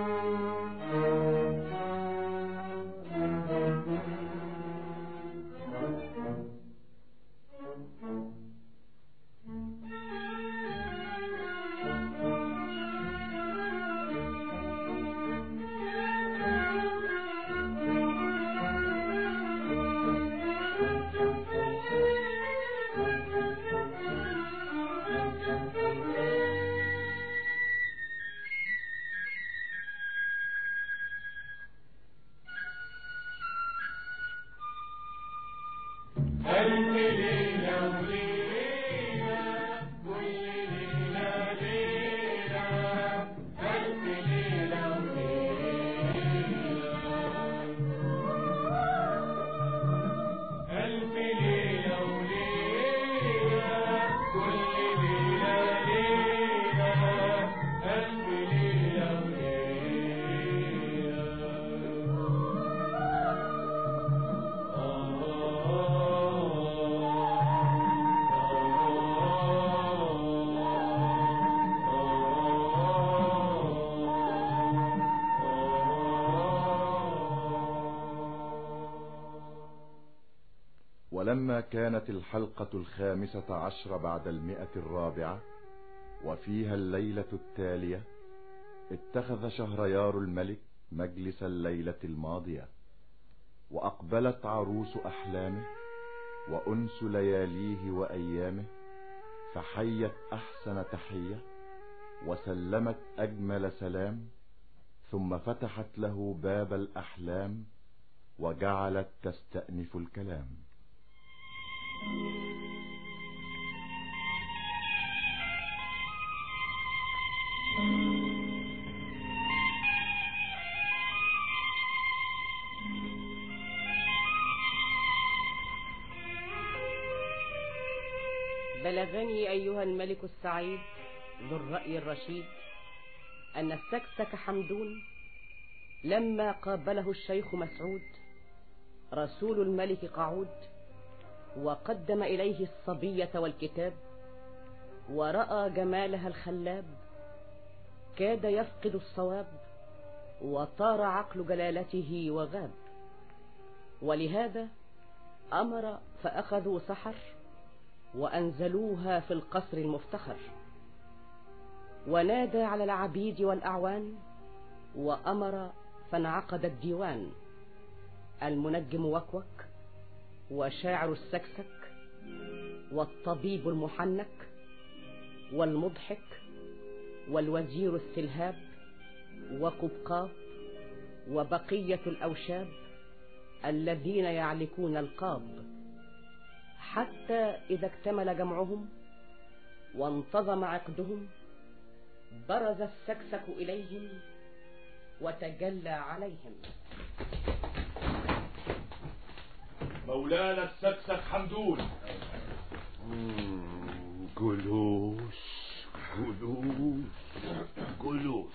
ولما كانت الحلقة الخامسة عشر بعد المئة الرابعة وفيها الليلة التالية اتخذ شهريار الملك مجلس الليلة الماضية وأقبلت عروس أحلامه وأنس لياليه وأيامه فحيت أحسن تحية وسلمت أجمل سلام ثم فتحت له باب الأحلام وجعلت تستأنف الكلام بلغني أيها الملك السعيد ذو الرأي الرشيد أن السكسك حمدون لما قابله الشيخ مسعود رسول الملك قعود وقدم إليه الصبية والكتاب ورأى جمالها الخلاب كاد يفقد الصواب وطار عقل جلالته وغاب ولهذا أمر فأخذوا سحر وأنزلوها في القصر المفتخر ونادى على العبيد والأعوان وأمر فانعقد الديوان المنجم وكوك وشاعر السكسك والطبيب المحنك والمضحك والوزير السلهاب وقبقاب وبقية الأوشاب الذين يعلكون القاب حتى إذا اكتمل جمعهم وانتظم عقدهم برز السكسك إليهم وتجلى عليهم مولانا السكسك حمدون جلوس جلوس جلوس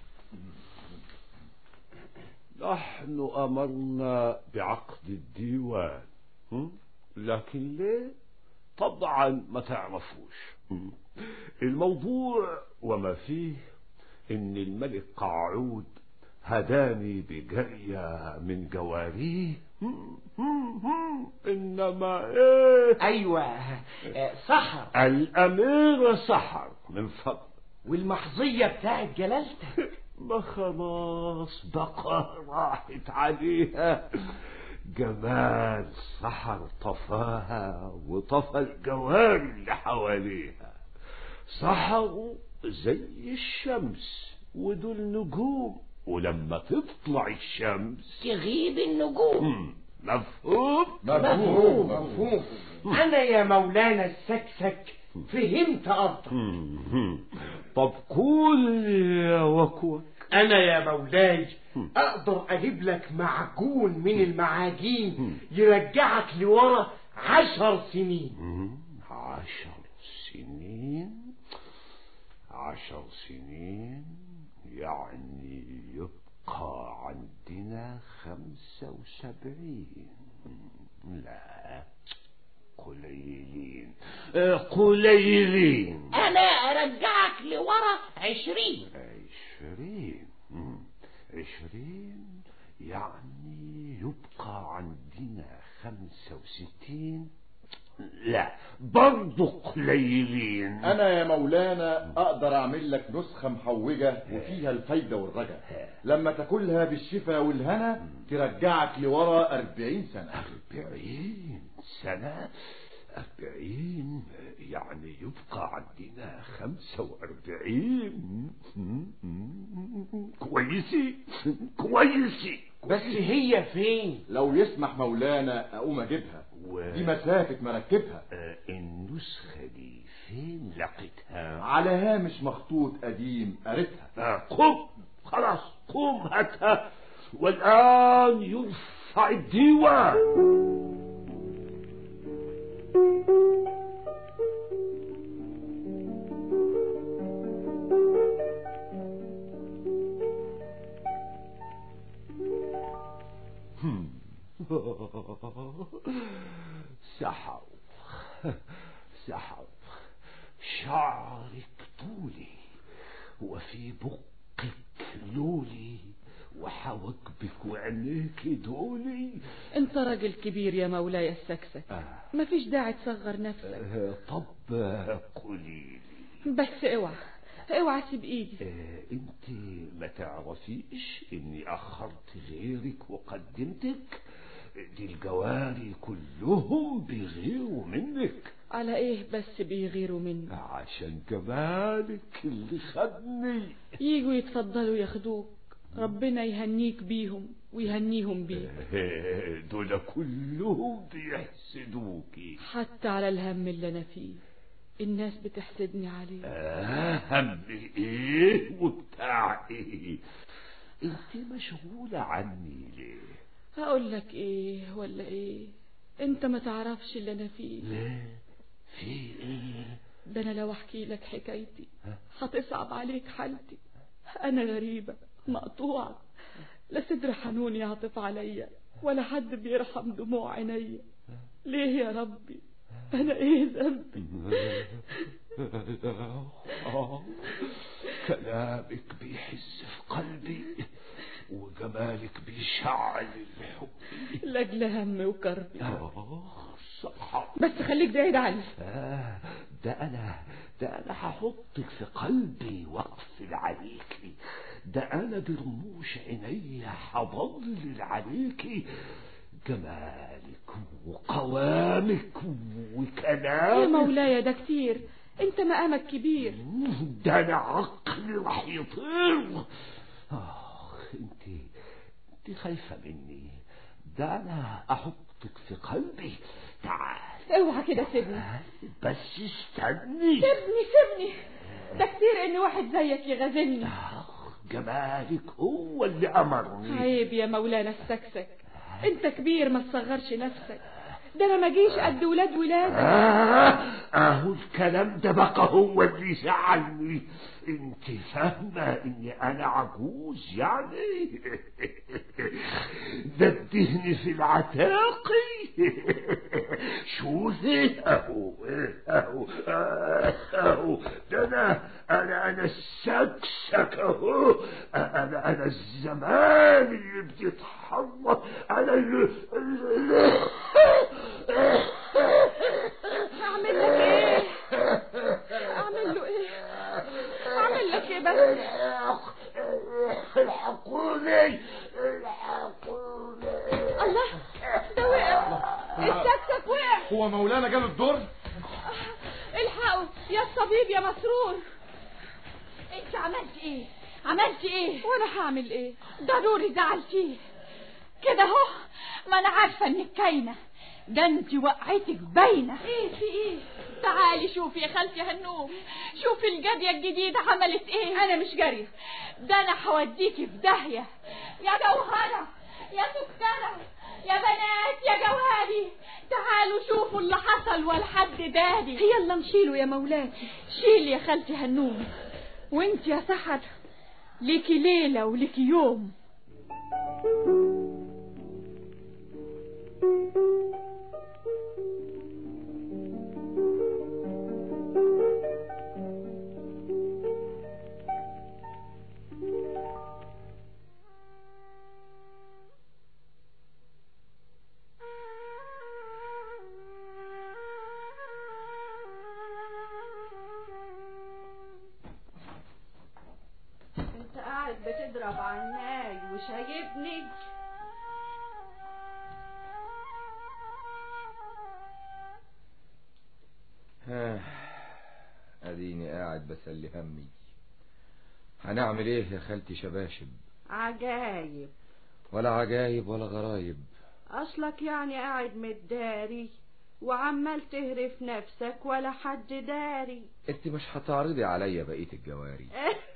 نحن أمرنا بعقد الديوان م? لكن ليه طبعا ما تعرفوش م? الموضوع وما فيه ان الملك قعود هداني بجرية من جواريه م? م? م? انما ايه ايوه آه، سحر الامير سحر من فضل والمحظية بتاعت جلالتك ما خلاص بقى راحت عليها جمال سحر طفاها وطفى الجواري اللي حواليها سحروا زي الشمس ودول نجوم ولما تطلع الشمس تغيب النجوم مم، مفهوم مفهوم مفهوم انا يا مولانا السكسك فهمت قصدك مم، طب قول يا وكوك انا يا مولاي اقدر اجيب لك معجون من المعاجين يرجعك لورا عشر سنين مم، عشر سنين عشر سنين يعني يبقى عندنا خمسة وسبعين لا قليلين آه، قليلين انا ارجعك لورا عشرين عشرين مم. وعشرين يعني يبقى عندنا خمسة وستين لا برضو قليلين انا يا مولانا اقدر اعمل لك نسخة محوجة وفيها الفايدة والرجاء لما تاكلها بالشفا والهنا ترجعك لورا أربعين سنة أربعين سنة أربعين يعني يبقى عندنا خمسة وأربعين كويسي كويسي بس هي فين لو يسمح مولانا اقوم اجيبها و... دي مسافة مركبها آه، النسخة دي فين لقيتها على هامش مخطوط قديم قريتها آه، قم خلاص قم هاتها والآن يرفع الديوان سحر سحر شعرك طولي وفي بقك لولي وحواجبك وعينيك دولي انت راجل كبير يا مولاي السكسك آه. مفيش داعي تصغر نفسك آه، طب آه، قولي لي بس اوعى اوعى سيب ايدي آه، انت ما تعرفيش اني اخرت غيرك وقدمتك دي الجواري كلهم بيغيروا منك على ايه بس بيغيروا مني عشان جمالك اللي خدني يجوا يتفضلوا ياخدوك ربنا يهنيك بيهم ويهنيهم بيك آه، دول كلهم بيحسدوكي حتى على الهم اللي انا فيه الناس بتحسدني عليه آه، هم ايه وبتاع ايه انت مشغولة عني ليه هقول لك ايه ولا ايه انت ما تعرفش اللي انا فيه ليه في ايه ده انا لو احكي لك حكايتي هتصعب عليك حالتي انا غريبة مقطوعة لا صدر حنون يعطف عليا ولا حد بيرحم دموع عينيا ليه يا ربي انا ايه ذنبي آه، كلامك بيحس في قلبي وجمالك بيشعل الحب لاجل هم وكربي آه، صح بس خليك بعيد عني آه، ده أنا ده أنا هحطك في قلبي وأقفل عليكي ده أنا برموش عيني هضلل عليكي جمالك وقوامك يا وكلامك مولاي ده كتير انت مقامك كبير ده أنا عقلي راح يطير آخ أنت أنت خايفة مني ده أنا أحطك في قلبي تعال اوعى كده سيبني بس استني سيبني سيبني ده كتير ان واحد زيك يغازلني آخ جمالك هو اللي أمرني عيب يا مولانا السكسك انت كبير ما تصغرش نفسك ده انا ما جيش قد ولاد ولاد آه أهو الكلام ده بقى هو اللي زعلني انت فاهمة اني انا عجوز يعني ده الدهن في العتاقي شوفي اهو اهو اهو ده انا انا انا السكسك اهو انا انا الزمان اللي بيتحرك انا اللي, اللي اعمل لك ايه اعمل له ايه اعمل لك ايه بس الحقوني الحقوني الله ده وقع السكسك وقع هو مولانا جاله الدور الحقوا يا الطبيب يا مسرور انت عملت ايه عملت ايه وانا هعمل ايه ضروري زعلتيه كده اهو ما انا عارفه انك كاينه ده انت وقعتك باينه ايه في ايه تعالي شوفي يا خالتي هنوم شوفي الجاريه الجديده عملت ايه انا مش جاريه ده انا هوديكي في داهيه يا جوهره يا سكره يا بنات يا جوهري تعالوا شوفوا اللي حصل والحد دادي يلا نشيله يا مولاتي شيلي يا خالتي هنوم وانت يا سحر ليكي ليله وليكي يوم تضرب عناي وشايبني ها اديني قاعد بسلي همي هنعمل ايه يا خالتي شباشب عجايب ولا عجايب ولا غرايب اصلك يعني قاعد متداري وعمال تهرف نفسك ولا حد داري انت مش هتعرضي عليا بقية الجواري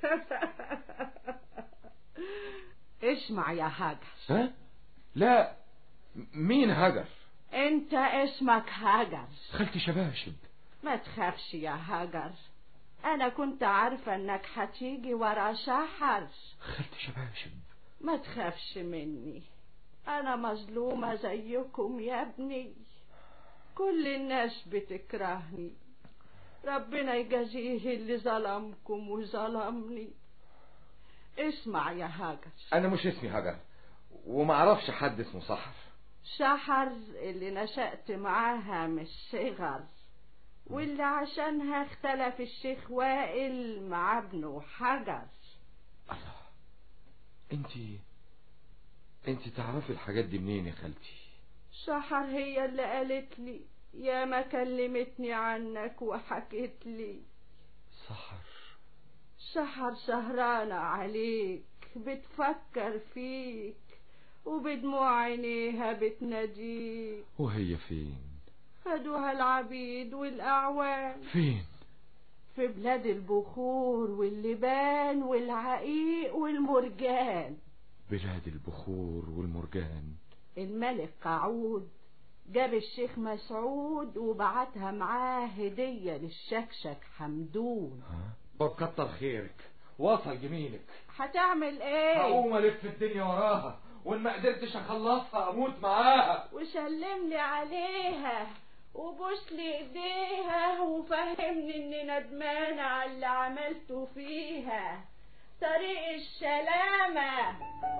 اسمع يا هاجر ها لا م- مين هجر انت اسمك هاجر خالتي شباشب ما تخافش يا هاجر انا كنت عارفة انك هتيجي ورا شحر خالتي شباشب ما تخافش مني انا مظلومة زيكم يا ابني كل الناس بتكرهني ربنا يجازيه اللي ظلمكم وظلمني اسمع يا هاجر انا مش اسمي هجر وما اعرفش حد اسمه صحر شحر اللي نشأت معاها مش صغر واللي عشانها اختلف الشيخ وائل مع ابنه حجر الله انت انت تعرفي الحاجات دي منين يا خالتي شحر هي اللي قالت لي يا ما كلمتني عنك وحكت لي سحر سحر سهرانة عليك بتفكر فيك وبدموع عينيها بتناديك وهي فين خدوها العبيد والأعوان فين في بلاد البخور واللبان والعقيق والمرجان بلاد البخور والمرجان الملك قعود جاب الشيخ مسعود وبعتها معاه هدية للشكشك حمدون ها طب كتر خيرك وصل جميلك هتعمل ايه هقوم الف الدنيا وراها وان ما قدرتش اخلصها اموت معاها وسلم لي عليها وبوس لي ايديها وفهمني اني ندمانة على اللي عملته فيها طريق السلامة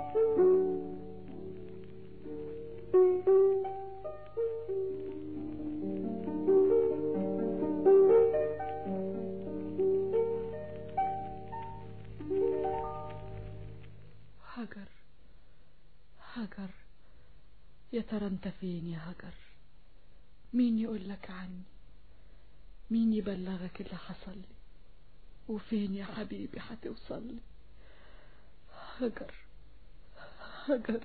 هجر هجر يا ترى انت فين يا هجر مين يقول لك عني مين يبلغك اللي حصل لي وفين يا حبيبي هتوصل لي هجر هجر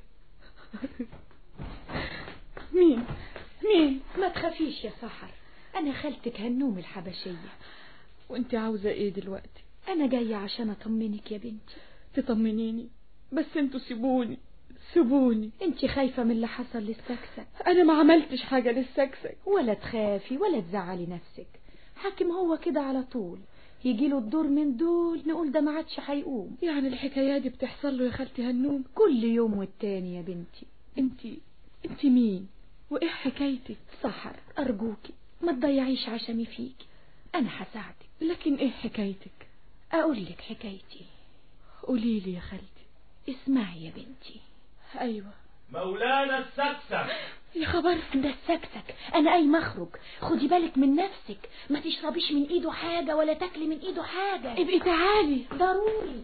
مين مين ما تخافيش يا سحر أنا خالتك هنوم الحبشية وانت عاوزة ايه دلوقتي أنا جاية عشان أطمنك يا بنتي تطمنيني بس انتوا سيبوني سيبوني انت خايفة من اللي حصل للسكسك انا ما عملتش حاجة للسكسك ولا تخافي ولا تزعلي نفسك حاكم هو كده على طول يجيله الدور من دول نقول ده ما عادش هيقوم يعني الحكاية دي بتحصل له يا خالتي هنوم كل يوم والتاني يا بنتي انت انت مين وايه حكايتك سحر أرجوكي ما تضيعيش عشمي فيكي أنا هساعدك لكن ايه حكايتك أقول لك حكايتي قولي لي يا خالتي اسمعي يا بنتي ايوه مولانا السكسك يا خبر ده السكسك أنا أي مخرج خدي بالك من نفسك ما تشربيش من إيده حاجة ولا تاكلي من إيده حاجة ابقي تعالي ضروري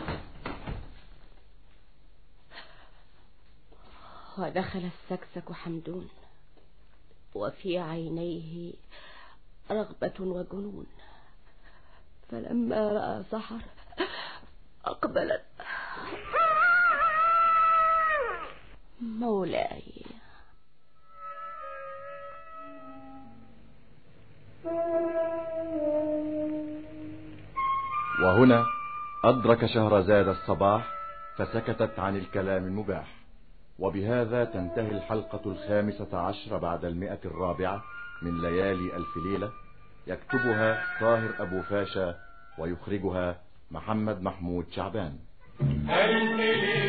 ودخل السكسك حمدون وفي عينيه رغبة وجنون فلما رأى سحر أقبلت مولاي وهنا أدرك شهرزاد الصباح فسكتت عن الكلام المباح وبهذا تنتهي الحلقة الخامسة عشر بعد المئة الرابعة من ليالي ألف ليلة يكتبها طاهر أبو فاشا ويخرجها محمد محمود شعبان ألف ليلة